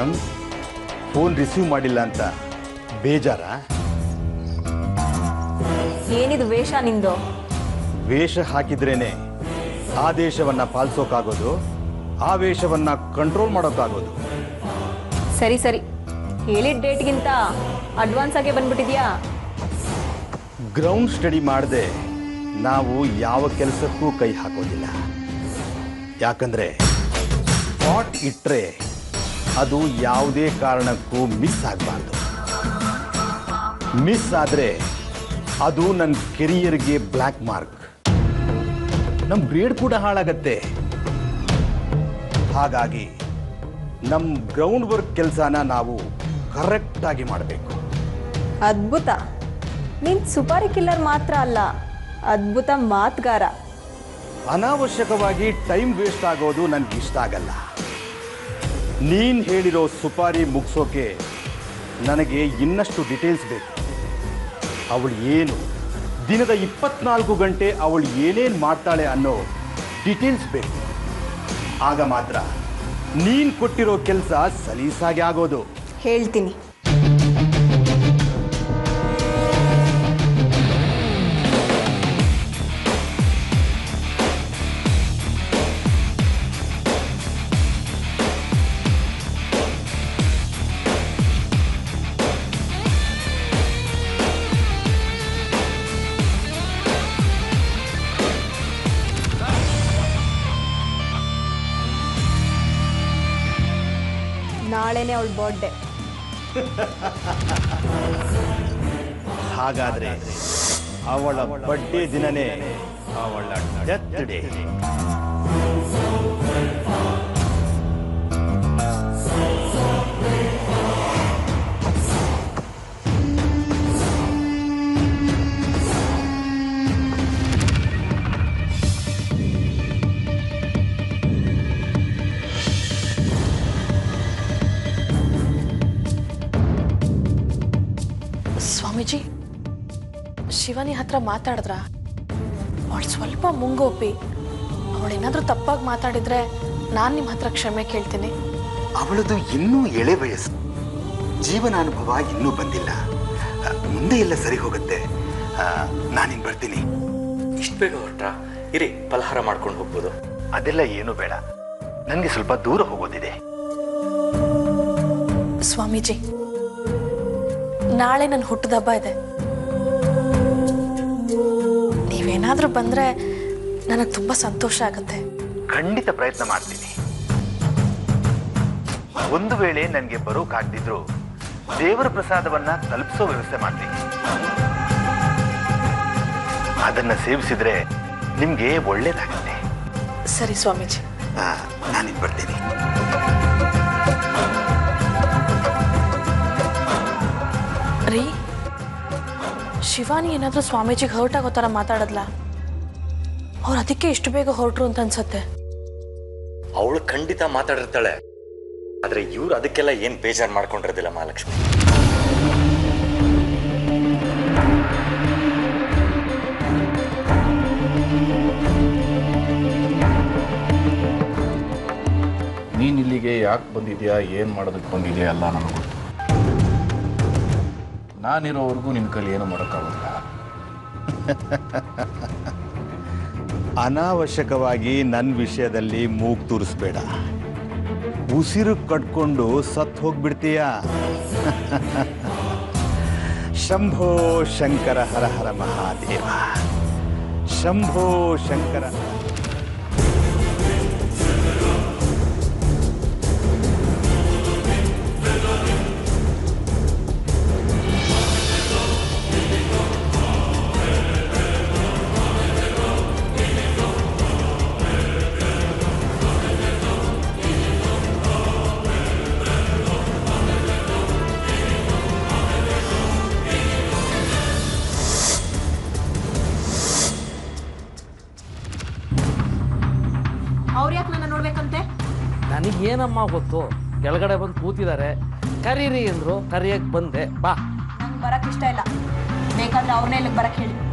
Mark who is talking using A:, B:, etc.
A: madam phone receive ಮಾಡಿಲ್ಲ ಅಂತ ಬೇಜಾರ
B: ಏನಿದು ವೇಷ ನಿಂದು
A: ವೇಷ ಹಾಕಿದ್ರೇನೆ ಆದೇಶವನ್ನ ಪಾಲಿಸೋಕ್ಕಾಗೋದು ಆವೇಶವನ್ನ ಕಂಟ್ರೋಲ್ ಮಾಡೋಕ್ಕಾಗೋದು
B: ಸರಿ ಸರಿ ಹೇಳಿದ ಡೇಟ್ಗಿಂತ ಅಡ್ವಾನ್ಸ್ ಆಗೇ ಬಂದ್ಬಿಟ್ಟಿದ್ಯಾ
A: ಗ್ರೌಂಡ್ ಸ್ಟಡಿ ಮಾಡದೆ ನಾವು ಯಾವ ಕೆಲಸಕ್ಕೂ ಕೈ ಹಾಕೋದಿಲ್ಲ ಯಾಕಂದ್ರೆ ಸ್ಪಾಟ್ ಇಟ್ಟರೆ ಅದು ಯಾವುದೇ ಕಾರಣಕ್ಕೂ ಮಿಸ್ ಆಗಬಾರ್ದು ಮಿಸ್ ಆದರೆ ಅದು ನನ್ನ ಕೆರಿಯರ್ಗೆ ಬ್ಲ್ಯಾಕ್ ಮಾರ್ಕ್ ನಮ್ಮ ಗ್ರೇಡ್ ಕೂಡ ಹಾಳಾಗತ್ತೆ ಹಾಗಾಗಿ ನಮ್ಮ ಗ್ರೌಂಡ್ ವರ್ಕ್ ಕೆಲಸನ ನಾವು ಕರೆಕ್ಟಾಗಿ ಮಾಡಬೇಕು
B: ಅದ್ಭುತ ನೀನ್ ಸುಪಾರಿ ಕಿಲ್ಲರ್ ಮಾತ್ರ ಅಲ್ಲ ಅದ್ಭುತ ಮಾತುಗಾರ
A: ಅನಾವಶ್ಯಕವಾಗಿ ಟೈಮ್ ವೇಸ್ಟ್ ಆಗೋದು ನನಗೆ ಇಷ್ಟ ಆಗಲ್ಲ ನೀನ್ ಹೇಳಿರೋ ಸುಪಾರಿ ಮುಗಿಸೋಕೆ ನನಗೆ ಇನ್ನಷ್ಟು ಡೀಟೇಲ್ಸ್ ಬೇಕು ಅವಳು ಏನು ದಿನದ ಇಪ್ಪತ್ನಾಲ್ಕು ಗಂಟೆ ಅವಳು ಏನೇನು ಮಾಡ್ತಾಳೆ ಅನ್ನೋ ಡೀಟೇಲ್ಸ್ ಬೇಕು ಆಗ ಮಾತ್ರ ನೀನ್ ಕೊಟ್ಟಿರೋ ಕೆಲಸ ಸಲೀಸಾಗಿ ಆಗೋದು
B: ಹೇಳ್ತೀನಿ ನಾಳೆನೇ ಅವಳ ಬರ್ಡೇ
A: ಹಾಗಾದ್ರೆ ಅವಳ ಬಡ್ಡೆ ದಿನನೇ ಅವಳ ಡೆತ್ ಡೇ
C: ಸ್ವಾಮೀಜಿ ಶಿವನಿ ಹತ್ರ ಮಾತಾಡಿದ್ರ ಅವಳು ಸ್ವಲ್ಪ ಮುಂಗೋಪಿ ಅವಳೇನಾದ್ರೂ ತಪ್ಪಾಗಿ ಮಾತಾಡಿದ್ರೆ ನಾನು ನಿಮ್ಮ ಹತ್ರ ಕ್ಷಮೆ ಕೇಳ್ತೀನಿ
A: ಅವಳದು ಇನ್ನೂ ಎಳೆ ವಯಸ್ಸು ಜೀವನಾನುಭವ ಇನ್ನೂ ಬಂದಿಲ್ಲ ಆ, ಮುಂದೆ ಎಲ್ಲ ಸರಿ ಹೋಗುತ್ತೆ ನಾನಿನ್ ಬರ್ತೀನಿ
D: ಇಷ್ಟು ಬೇಗ ಹೊರಟ್ರ ಇರಿ ಫಲಹಾರ ಮಾಡ್ಕೊಂಡು ಹೋಗ್ಬೋದು
A: ಅದೆಲ್ಲ ಏನು ಬೇಡ ನನಗೆ ಸ್ವಲ್ಪ ದೂರ ಹೋಗೋದಿದೆ
C: ಸ್ವಾಮೀಜಿ ನಾಳೆ ನನ್ನ ಹುಟ್ಟದ ಹಬ್ಬ ಇದೆ ನೀವೇನಾದ್ರೂ ಬಂದ್ರೆ ನನಗೆ ತುಂಬಾ ಸಂತೋಷ ಆಗುತ್ತೆ
A: ಖಂಡಿತ ಪ್ರಯತ್ನ ಮಾಡ್ತೀನಿ ಒಂದು ವೇಳೆ ನನಗೆ ಬರೋಕ್ಕಾಗ್ದಿದ್ರು ದೇವರ ಪ್ರಸಾದವನ್ನ ತಲುಪಿಸೋ ವ್ಯವಸ್ಥೆ ಮಾಡ್ತೀನಿ ಅದನ್ನ ಸೇವಿಸಿದ್ರೆ ನಿಮ್ಗೆ ಒಳ್ಳೇದಾಗುತ್ತೆ
C: ಸರಿ ಸ್ವಾಮೀಜಿ
A: ನಾನಿನ್ ಬರ್ತೀನಿ
C: ರೀ ಶಿವಾನಿ ಏನಾದ್ರೂ ಸ್ವಾಮೀಜಿಗೆ ಹರ್ಟ್ ಆಗೋ ಥರ ಮಾತಾಡದ್ಲ ಅವ್ರು ಅದಕ್ಕೆ ಇಷ್ಟು ಬೇಗ ಹೊರಟ್ರು ಅಂತ ಅನ್ಸತ್ತೆ
D: ಅವಳು ಖಂಡಿತ ಮಾತಾಡಿರ್ತಾಳೆ ಆದ್ರೆ ಇವ್ರು ಅದಕ್ಕೆಲ್ಲ ಏನ್ ಬೇಜಾರು ಮಾಡ್ಕೊಂಡಿರೋದಿಲ್ಲ ಮಹಾಲಕ್ಷ್ಮಿ
E: ನೀನು ಇಲ್ಲಿಗೆ ಯಾಕೆ ಬಂದಿದ್ಯಾ ಏನು ಮಾಡೋದಕ್ಕೆ ಬಂದಿದ್ಯಾ ಎಲ್ಲ ನನಗೆ ಗೊತ್ತು ನಾನಿರೋವರೆಗೂ ನಿನ್ನ ಕೈಲಿ ಏನು ಮಾಡೋಕ್ಕಾಗೋದಿಲ್ಲ
A: ಅನಾವಶ್ಯಕವಾಗಿ ನನ್ನ ವಿಷಯದಲ್ಲಿ ಮೂಗ್ ತೂರಿಸ್ಬೇಡ ಉಸಿರು ಕಟ್ಕೊಂಡು ಸತ್ ಹೋಗ್ಬಿಡ್ತೀಯ ಶಂಭೋ ಶಂಕರ ಹರ ಹರ ಮಹಾದೇವ ಶಂಭೋ ಶಂಕರ
B: ಅವ್ರು ಯಾಕೆ ನನ್ನ ನೋಡ್ಬೇಕಂತೆ
F: ನನಗೇನಮ್ಮ ಗೊತ್ತು ಕೆಳಗಡೆ ಬಂದು ಕೂತಿದ್ದಾರೆ ಕರೀರಿ ಅಂದ್ರು ಕರಿಯಕ್ಕೆ ಬಂದೆ ಬಾ
B: ನಂಗೆ ಬರಕ್ ಇಷ್ಟ ಇಲ್ಲ ಬೇಕಾದ್ರೆ ಅವ್ರನ್ನೇ ಇಲ್ಲಿಗೆ ಬರಕ್ ಹೇಳಿ